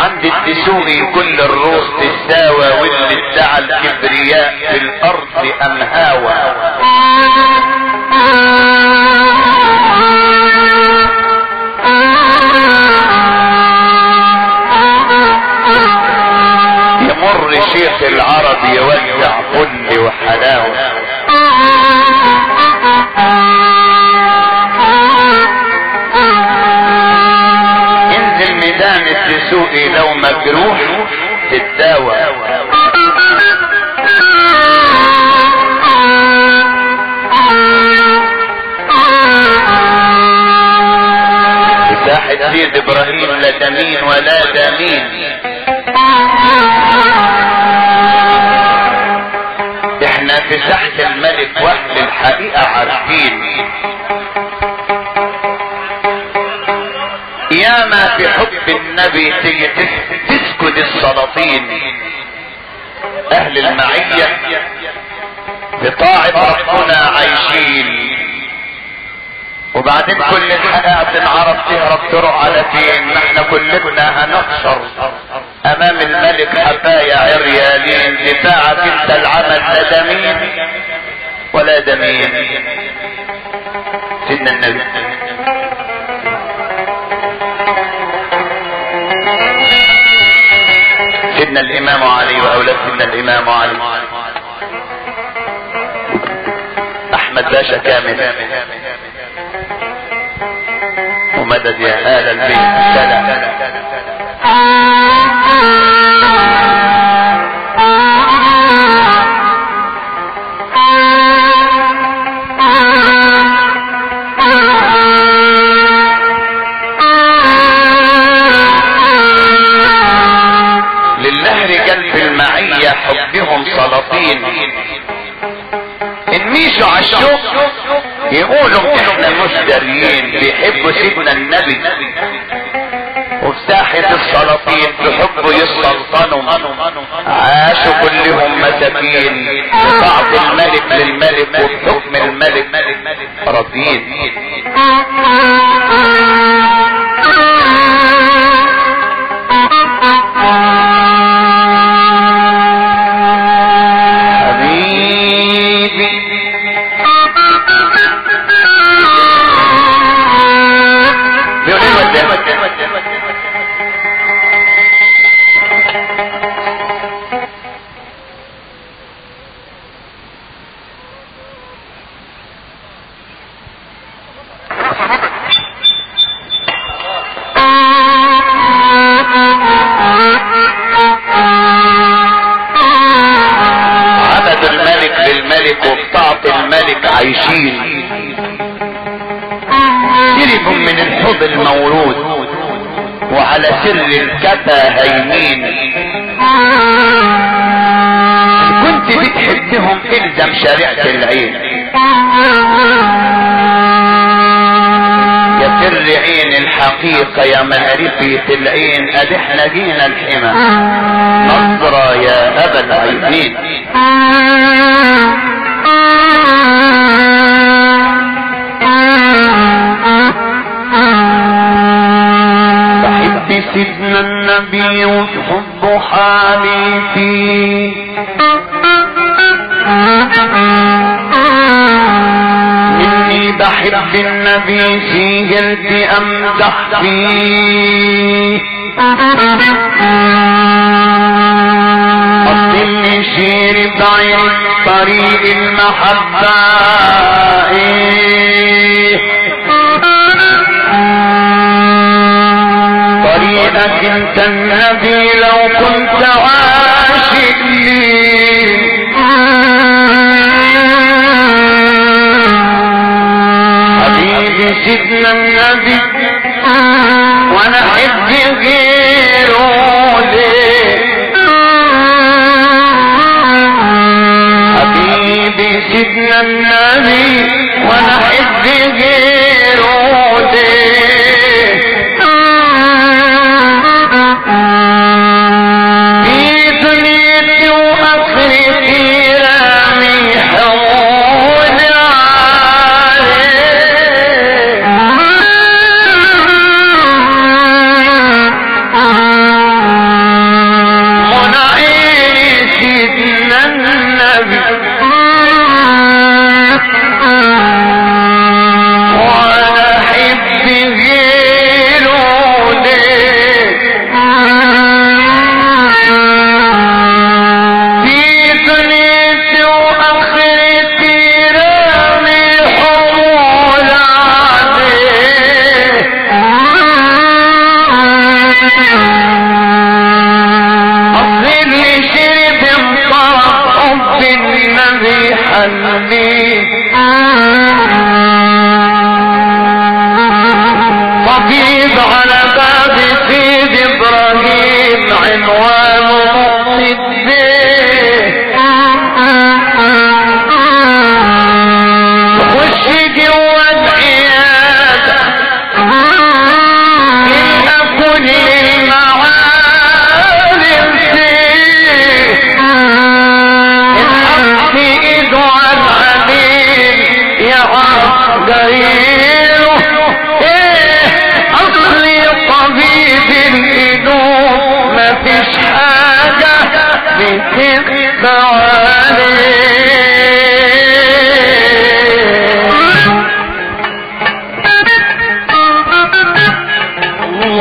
عند الدسوقي كل الروس تساوى واللي ادعى الكبرياء في الارض امهاوى يمر شيخ العرب يوزع فل وحلاوه انزل ميدان الدسوقي لو مجروح تتداوى في ساحة سيد ابراهيم لا دمين ولا دمين احنا في ساحة الملك واهل الحقيقة عارفين يا ما في حب النبي تيجي تس- تسكت السلاطين اهل المعية في طاعة ربنا عايشين وبعدين كل الحياة تنعرف تهرب تروح على فين ما احنا كلنا هنحشر امام الملك حفايا عريانين دفاعك انت العمل لا دمين ولا دمين سيدنا النبي سيدنا الامام علي واولاد سيدنا الامام علي احمد باشا كامل ومدد يا آل البيت سلام لله رجال في المعية حبهم سلاطين ان ميشوا على الشوق يقولوا احنا مش داريين بيحبوا سيدنا النبي وفي ساحة السلاطين بحبوا يسلطنوا عاشوا كلهم مساكين بطاعة الملك للملك وبحكم الملك راضيين حبيبي بيقول ايه قدام عبد الملك للملك وبطاعة الملك عايشين شربوا من الحب المورود وعلى سر الكفى هيمين كنت بتحبهم الزم شريعة العين يا سر عين الحقيقة يا معرفة العين ادي احنا جينا الحمى نظرة يا ابا العينين بحب سيدنا النبي وتحب حالي فيه مني بحب النبي سيرتي امدح فيه أصل شير بعين طريق المحبة إيه طريقك انت النبي لو كنت عاشق لي حبيبي سيدنا النبي وانا احب غيره ليه حبيبي سيدنا النبي وانا احب غيره ليه في دنيتي واخرتي رامي حول عليه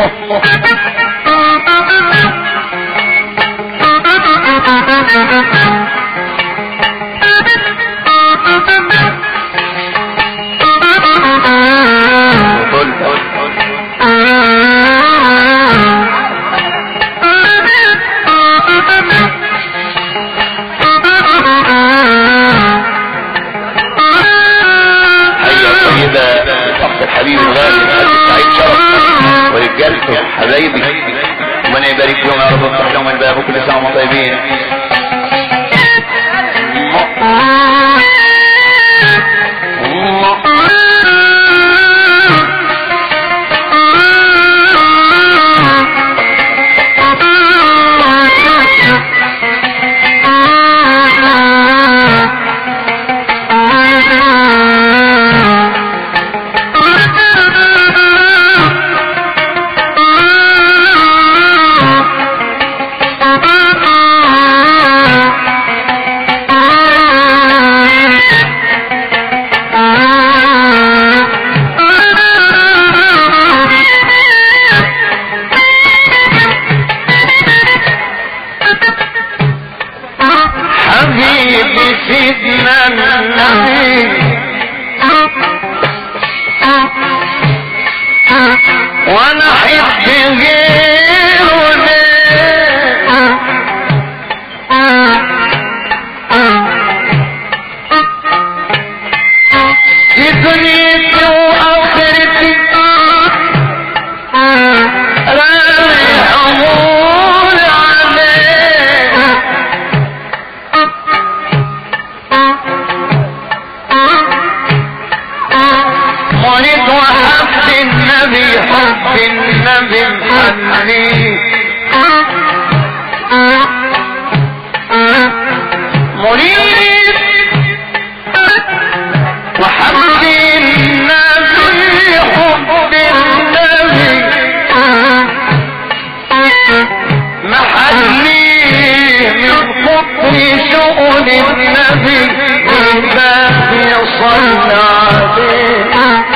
حيا طيبة لشخص الحبيب الغالي الحاج سعيد شرف ورجالته حبايبي ربنا يبارك فيهم يا رب وافتح لهم الباب وكل سنة وهم طيبين حبيبي سيدنا النبي وانا احب غيره ليه في دنيتي واخرتي رامي حمول عليه مريض وحب النبي حب النبي محني مريض وحب النبي حب النبي محليه من قطر شؤون النبي الباب يصلى عليه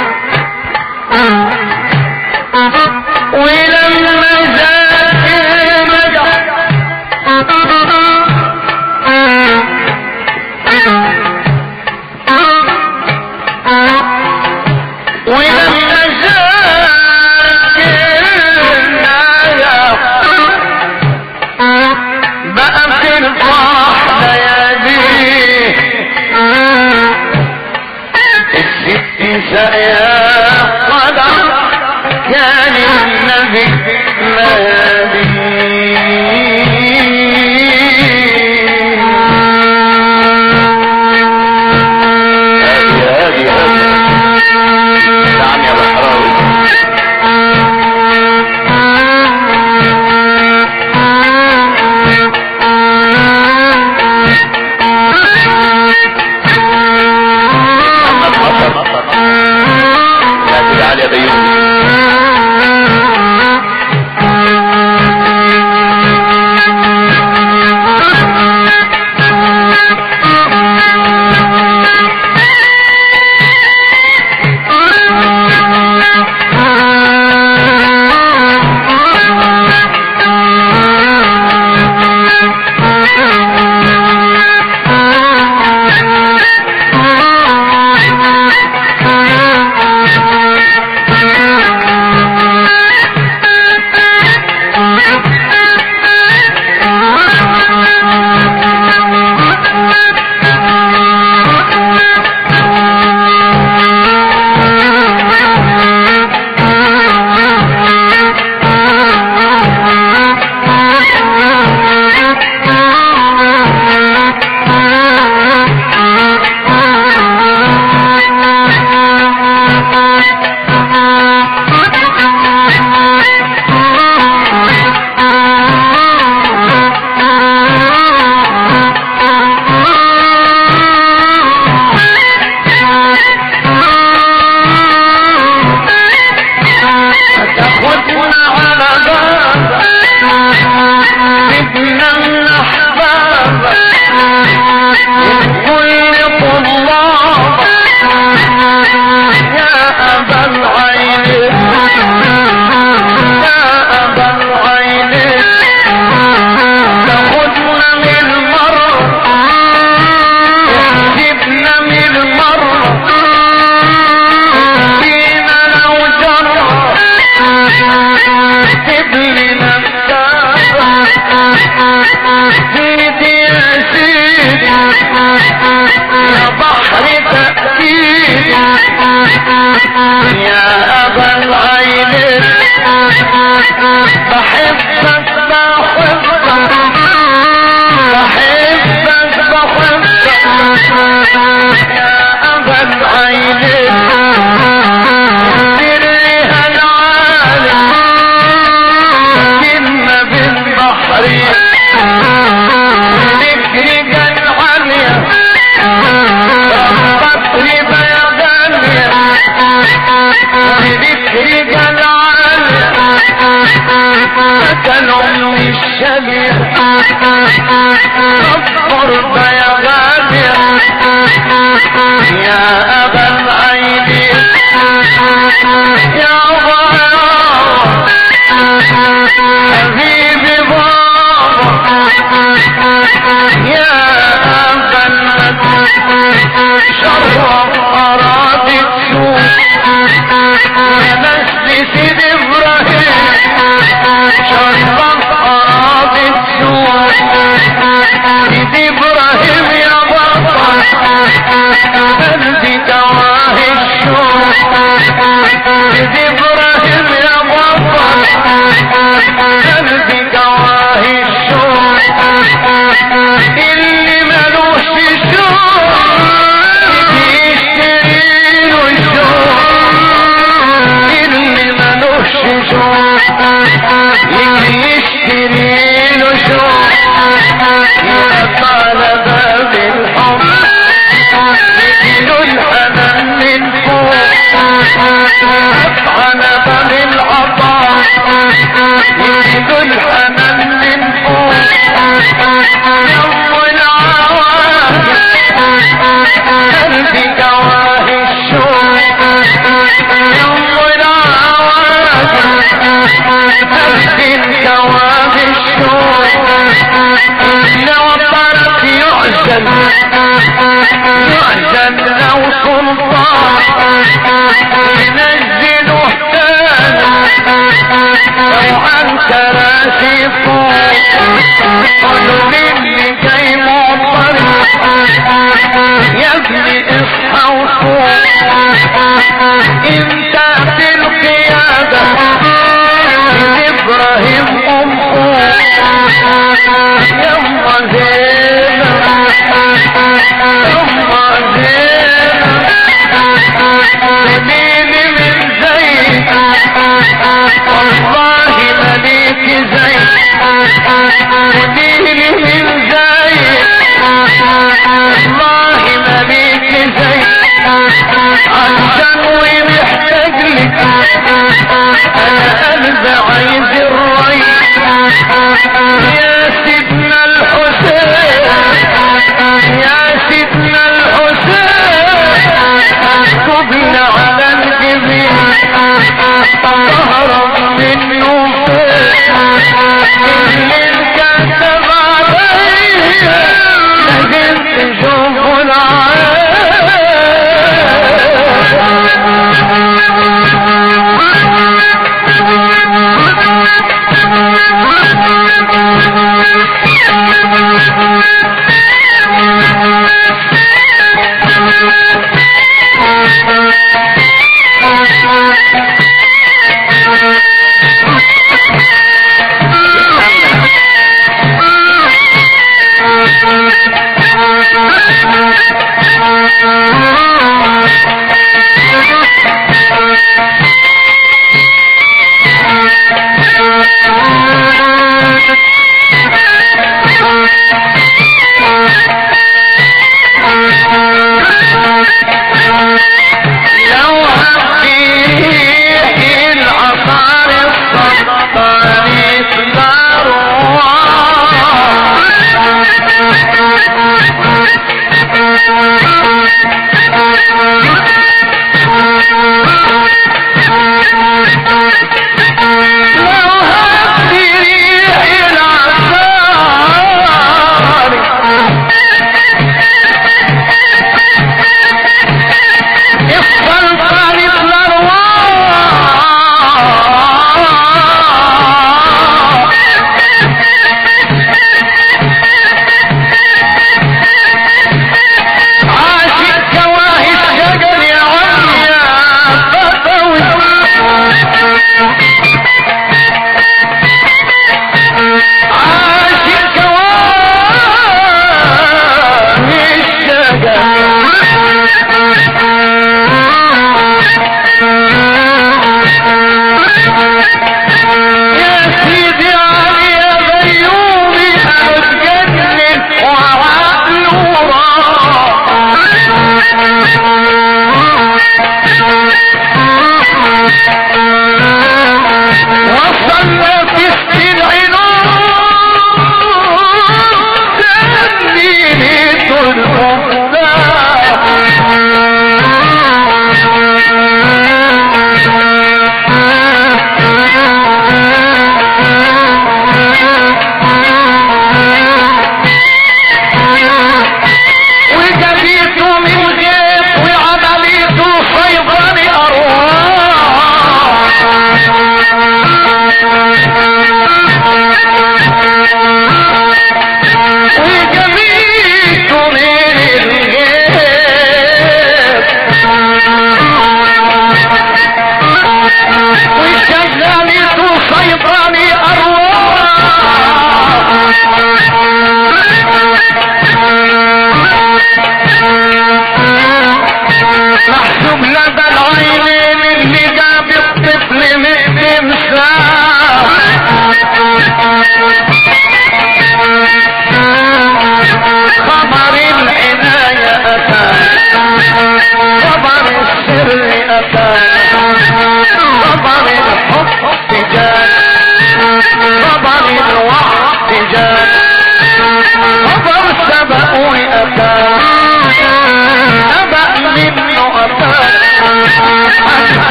ولما زاد المدح ولما زاد النايا بقى في الفرح لياليه الست سقيا قدر كان النبي هادي هادي هادي نعم يا بحراوي محمد مطر لا تجعل يا بيومي عسل من الشبير صبر يا غادر يا ابا العينين يا بابا حبيبي بابا يا ابا المجد شرف اراضي تشوف يا نسل سيد ابراهيم شرف اراضي تشوف سيد ابراهيم يا بابا قلبي دواهي الشوق سيد ابراهيم يا بابا قلبي دواهي الشوق اللي ملوش شوق يشتري له شوق اللي ملوش شوق يجي يشتري له شوق يقطع باب الحب يجيله الحنان من فوق على باب العطاء يجيله الحنان من فوق يوم العوام قلبي جواهي الشوق يوم العوام قلبي جواهي الشوق لو طرف يعزل يعزل لو سلطان ينزله تاني لو عن كراسي فوق قالوا اللي جاي مضطر يا ابني اصحى وفوق انت في القيادة ابراهيم امه يما زينب يما زينب دليلي من زيد والله مليك زيد دليلي من زيد والله مليك زيد عشان ومحتاج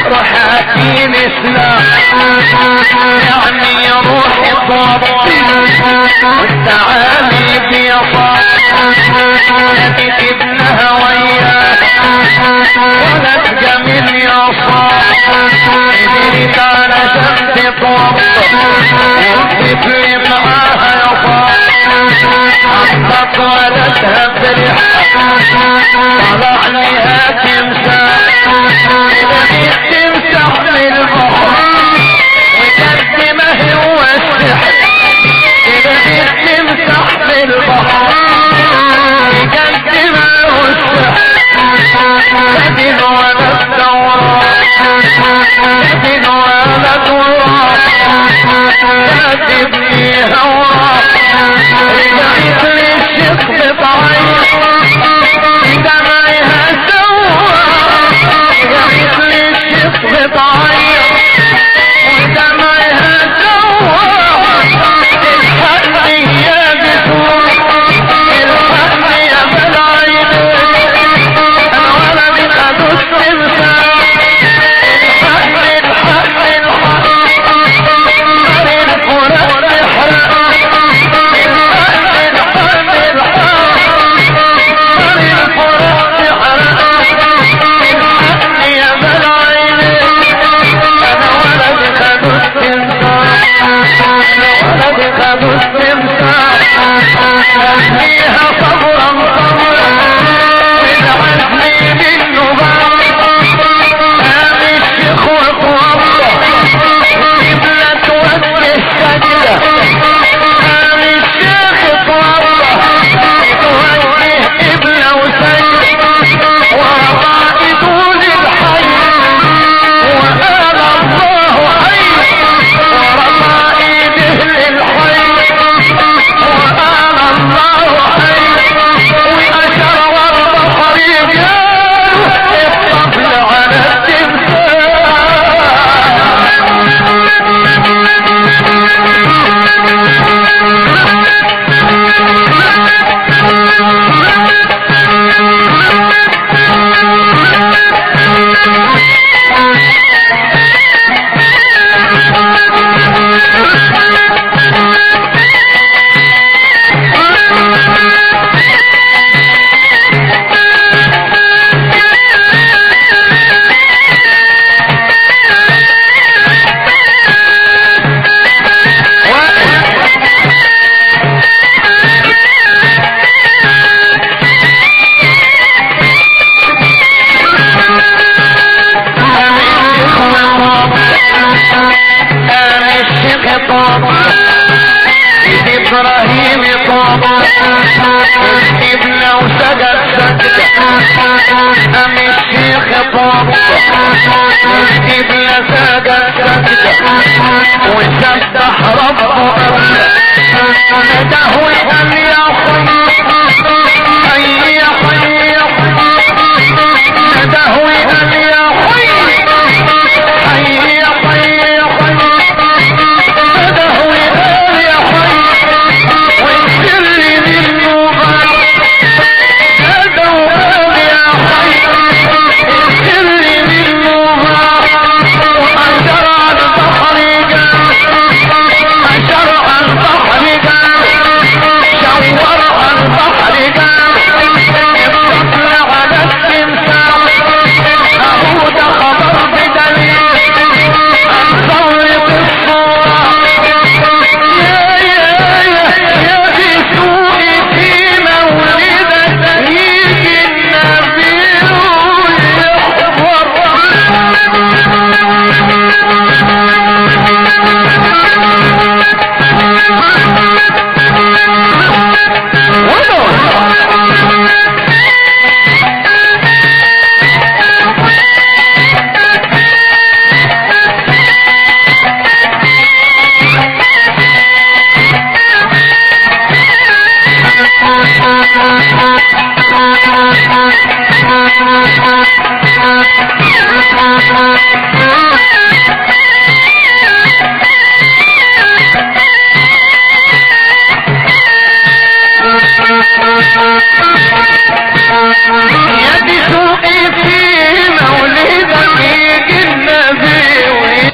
روحاتي الاسلام يعني روحي توطي والتعالي بيضا نبي ابنها وياه